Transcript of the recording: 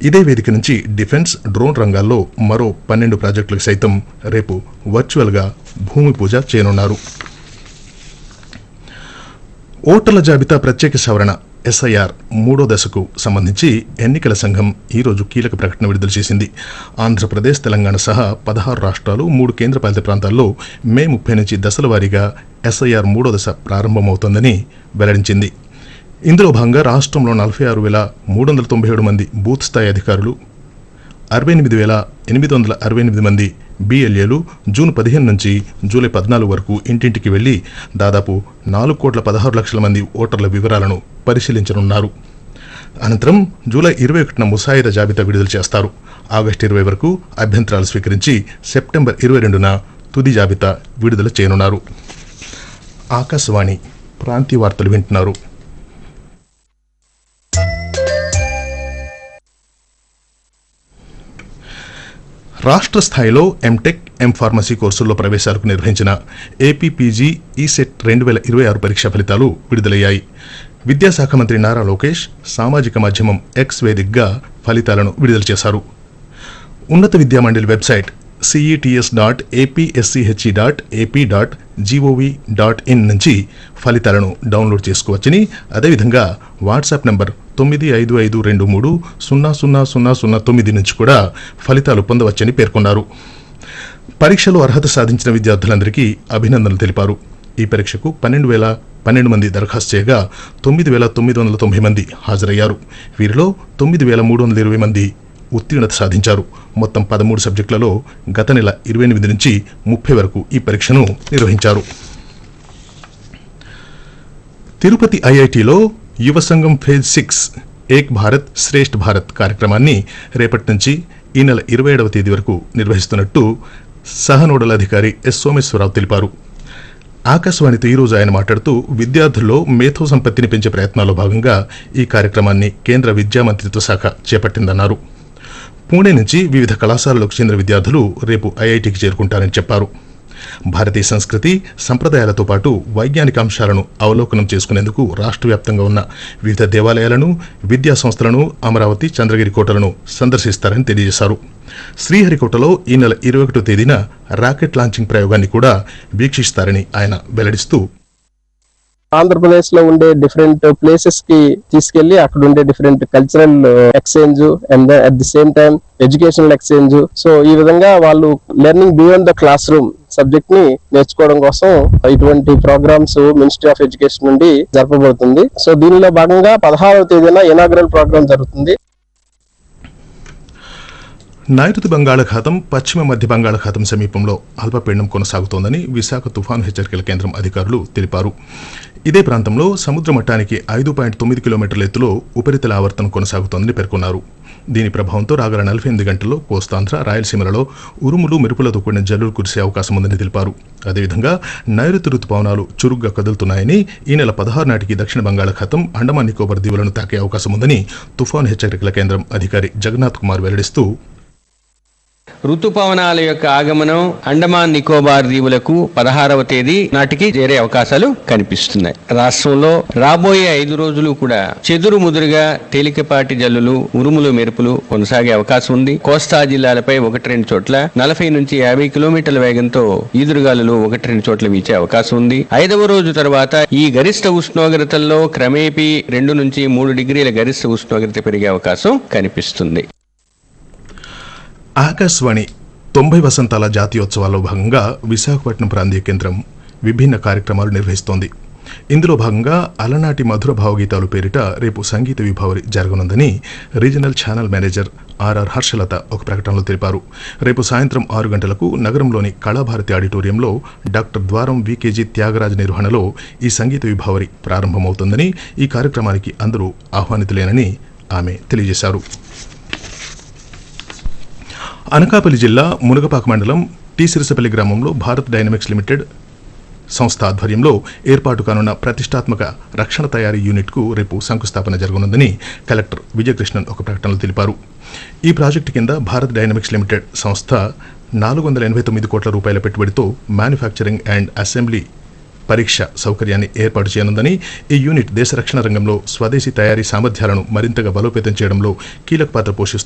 ఇదే వేదిక నుంచి డిఫెన్స్ డ్రోన్ రంగాల్లో మరో పన్నెండు ప్రాజెక్టులకు సైతం రేపు వర్చువల్గా భూమి పూజ చేయనున్నారు ఓటర్ల జాబితా ప్రత్యేక సవరణ ఎస్ఐఆర్ మూడో దశకు సంబంధించి ఎన్నికల సంఘం ఈరోజు కీలక ప్రకటన విడుదల చేసింది ఆంధ్రప్రదేశ్ తెలంగాణ సహా పదహారు రాష్ట్రాలు మూడు కేంద్రపాలిత ప్రాంతాల్లో మే ముప్పై నుంచి దశల వారీగా ఎస్ఐఆర్ మూడో దశ ప్రారంభమవుతోందని వెల్లడించింది ఇందులో భాగంగా రాష్ట్రంలో నలభై ఆరు వేల మూడు వందల తొంభై ఏడు మంది బూత్ స్థాయి అధికారులు అరవై ఎనిమిది వేల ఎనిమిది వందల అరవై ఎనిమిది మంది బిఎల్ఏలు జూన్ పదిహేను నుంచి జూలై పద్నాలుగు వరకు ఇంటింటికి వెళ్లి దాదాపు నాలుగు కోట్ల పదహారు లక్షల మంది ఓటర్ల వివరాలను పరిశీలించనున్నారు అనంతరం జూలై ఇరవై ఒకటిన ముసాయిదా జాబితా విడుదల చేస్తారు ఆగస్టు ఇరవై వరకు అభ్యంతరాలు స్వీకరించి సెప్టెంబర్ ఇరవై రెండున తుది జాబితా విడుదల చేయనున్నారు ఆకాశవాణి ప్రాంతీయ వార్తలు వింటున్నారు రాష్ట్ర స్థాయిలో ఎంటెక్ ఎం ఫార్మసీ కోర్సుల్లో ప్రవేశాలకు నిర్వహించిన ఏపీపీజీ ఈసెట్ రెండు వేల ఇరవై ఆరు పరీక్షా ఫలితాలు విడుదలయ్యాయి విద్యాశాఖ మంత్రి నారా లోకేష్ సామాజిక మాధ్యమం ఎక్స్ వేదికగా ఫలితాలను విడుదల చేశారు ఉన్నత విద్యా మండలి website CETS dot APSCHE dot AP dot GOV dot in నుంచి ఫలితాలను డౌన్లోడ్ చేసుకోవచ్చని అదేవిధంగా వాట్సాప్ నంబర్ తొమ్మిది ఐదు ఐదు రెండు మూడు సున్నా సున్నా సున్నా సున్నా తొమ్మిది నుంచి కూడా ఫలితాలు పొందవచ్చని పేర్కొన్నారు పరీక్షలో అర్హత సాధించిన విద్యార్థులందరికీ అభినందనలు తెలిపారు ఈ పరీక్షకు పన్నెండు వేల పన్నెండు మంది దరఖాస్తు చేయగా తొమ్మిది వేల తొమ్మిది వందల తొంభై మంది హాజరయ్యారు వీరిలో తొమ్మిది వేల మూడు వందల ఇరవై మంది ఉత్తీర్ణత సాధించారు మొత్తం పదమూడు సబ్జెక్టులలో గత నెల ఇరవై ఎనిమిది నుంచి ముప్పై వరకు ఈ పరీక్షను నిర్వహించారు తిరుపతి ఐఐటిలో యువ సంఘం ఫేజ్ సిక్స్ ఏక్ భారత్ శ్రేష్ఠ భారత్ కార్యక్రమాన్ని రేపటి నుంచి ఈ నెల ఇరవై ఏడవ తేదీ వరకు నిర్వహిస్తున్నట్టు సహ నోడల్ అధికారి ఎస్ సోమేశ్వరరావు తెలిపారు ఆకాశవాణితో ఈరోజు ఆయన మాట్లాడుతూ విద్యార్థుల్లో మేధో సంపత్తిని పెంచే ప్రయత్నాల్లో భాగంగా ఈ కార్యక్రమాన్ని కేంద్ర విద్యా మంత్రిత్వ శాఖ చేపట్టిందన్నారు పూణే నుంచి వివిధ కళాశాలలకు చెందిన విద్యార్థులు రేపు ఐఐటికి చేరుకుంటారని చెప్పారు భారతీయ సంస్కృతి సంప్రదాయాలతో పాటు వైజ్ఞానిక అంశాలను అవలోకనం చేసుకునేందుకు రాష్ట్ర వ్యాప్తంగా ఉన్న వివిధ దేవాలయాలను విద్యా సంస్థలను అమరావతి చంద్రగిరి కోటలను సందర్శిస్తారని తెలియజేశారు శ్రీహరికోటలో ఈ నెల ఇరవై ఒకటో తేదీన రాకెట్ లాంచింగ్ ప్రయోగాన్ని కూడా వీక్షిస్తారని ఆయన వెల్లడిస్తూ ఆంధ్రప్రదేశ్ లో ఉండే డిఫరెంట్ ప్లేసెస్ కి తీసుకెళ్లి అక్కడ ఉండే different cultural exchange and at the same time educational exchange so ఈ విధంగా వాళ్ళు learning beyond the classroom subject ని నేర్చుకోవడం కోసం ఇటువంటి ప్రోగ్రామ్స్ మినిస్ట్రీ ఆఫ్ ఎడ్యుకేషన్ నుండి జరపబడుతుంది సో దీనిలో భాగంగా పదహారవ తేదీన ఇనాగ్రల్ ప్రోగ్రామ్ జరుగుతుంది నైరుతి బంగాళాఖాతం పశ్చిమ మధ్య బంగాళాఖాతం సమీపంలో అల్పపీడనం కొనసాగుతోందని విశాఖ తుఫాను హెచ్చరికల కేంద్రం అధికారులు తెలిపారు ఇదే ప్రాంతంలో సముద్ర మట్టానికి ఐదు పాయింట్ తొమ్మిది కిలోమీటర్ల ఎత్తులో ఉపరితల ఆవర్తనం కొనసాగుతోందని పేర్కొన్నారు దీని ప్రభావంతో రాగల నలభై ఎనిమిది గంటల్లో కోస్తాంధ్ర రాయలసీమలలో ఉరుములు మెరుపులతో కూడిన జల్లులు కురిసే అవకాశం ఉందని తెలిపారు అదేవిధంగా నైరుతి రుతుపవనాలు చురుగ్గా కదులుతున్నాయని ఈ నెల పదహారు నాటికి దక్షిణ బంగాళాఖాతం అండమాన్ నికోబార్ దీవులను తాకే అవకాశం ఉందని తుఫాను హెచ్చరికల కేంద్రం అధికారి జగన్నాథ్ కుమార్ వెల్లడిస్తూ ఋతుపవనాల యొక్క ఆగమనం అండమాన్ నికోబార్ దీవులకు పదహారవ తేదీ నాటికి చేరే అవకాశాలు కనిపిస్తున్నాయి రాష్ట్రంలో రాబోయే ఐదు రోజులు కూడా చెదురు ముదురుగా తేలికపాటి జల్లులు ఉరుములు మెరుపులు కొనసాగే అవకాశం ఉంది కోస్తా జిల్లాలపై ఒకటి రెండు చోట్ల నలభై నుంచి యాభై కిలోమీటర్ల వేగంతో ఈదురుగాలులు ఒకటి రెండు చోట్ల వీచే అవకాశం ఉంది ఐదవ రోజు తర్వాత ఈ గరిష్ట ఉష్ణోగ్రతల్లో క్రమేపీ రెండు నుంచి మూడు డిగ్రీల గరిష్ట ఉష్ణోగ్రత పెరిగే అవకాశం కనిపిస్తుంది ఆకాశవాణి తొంభై వసంతాల జాతీయోత్సవాల్లో భాగంగా విశాఖపట్నం ప్రాంతీయ కేంద్రం విభిన్న కార్యక్రమాలు నిర్వహిస్తోంది ఇందులో భాగంగా అలనాటి మధుర భావగీతాలు పేరిట రేపు సంగీత విభావరి జరగనుందని regional channel manager RR Harshalatha ఒక ప్రకటనలో తెలిపారు రేపు సాయంత్రం ఆరు గంటలకు నగరంలోని కళాభారతి ఆడిటోరియంలో డాక్టర్ ద్వారం వికేజీ త్యాగరాజ్ నిర్వహణలో ఈ సంగీత విభావరి ప్రారంభమవుతుందని ఈ కార్యక్రమానికి అందరూ ఆహ్వానితులేనని ఆమె తెలియజేశారు అనకాపల్లి జిల్లా మునగపాక మండలం టీ సిరిసపల్లి గ్రామంలో భారత్ డైనమిక్స్ లిమిటెడ్ సంస్థ ఆధ్వర్యంలో ఏర్పాటు కానున్న ప్రతిష్టాత్మక రక్షణ తయారీ యూనిట్కు రేపు శంకుస్థాపన జరగనుందని కలెక్టర్ విజయకృష్ణన్ ఒక ప్రకటనలో తెలిపారు ఈ ప్రాజెక్టు కింద భారత్ డైనమిక్స్ లిమిటెడ్ సంస్థ నాలుగు వందల ఎనభై తొమ్మిది కోట్ల రూపాయల పెట్టుబడితో మ్యానుఫ్యాక్చరింగ్ అండ్ అసెంబ్లీ పరీక్ష సౌకర్యాన్ని ఏర్పాటు చేయనుందని ఈ యూనిట్ దేశ రక్షణ రంగంలో స్వదేశీ తయారీ సామర్థ్యాలను మరింతగా బలోపేతం చేయడంలో కీలక పాత్ర పోషిస్తుంది